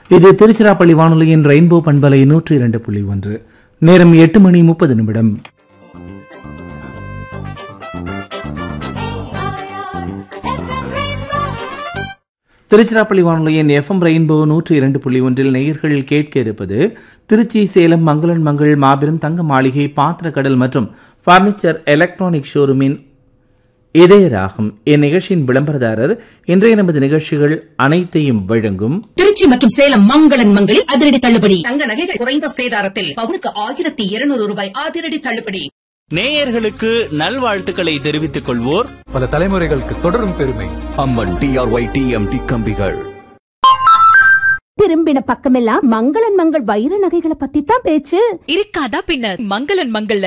இது திருச்சிராப்பள்ளி வானொலியின் ரெயின்போ பண்பலை நூற்றி இரண்டு புள்ளி ஒன்று நேரம் எட்டு மணி முப்பது நிமிடம் திருச்சிராப்பள்ளி வானொலியின் எஃப்எம் ரெயின்போ நூற்றி இரண்டு புள்ளி ஒன்றில் நேயர்கள் கேட்க இருப்பது திருச்சி சேலம் மங்களன் மங்கள் மாபெரும் தங்க மாளிகை பாத்திரக்கடல் மற்றும் பர்னிச்சர் எலக்ட்ரானிக் ஷோரூமின் இதயராகும் இந்நிகழ்ச்சியின் விளம்பரதாரர் இன்றைய நமது நிகழ்ச்சிகள் அனைத்தையும் வழங்கும் திருச்சி மற்றும் சேலம் மங்களன் மங்களில் அதிரடி தள்ளுபடி தங்க நகைகள் குறைந்த சேதாரத்தில் பவுனுக்கு ஆயிரத்தி இருநூறு ரூபாய் அதிரடி தள்ளுபடி நேயர்களுக்கு நல்வாழ்த்துக்களை தெரிவித்துக் கொள்வோர் பல தலைமுறைகளுக்கு தொடரும் பெருமை அம்மன் டிஆர்ஒய் டிஎம்டி கம்பிகள் திரும்பின பக்கமெல்லாம் மங்களன் மங்கள் வைர நகைகளை பத்தி தான் பேச்சு இருக்காதா பின்னர் மங்களன் மங்கள்ல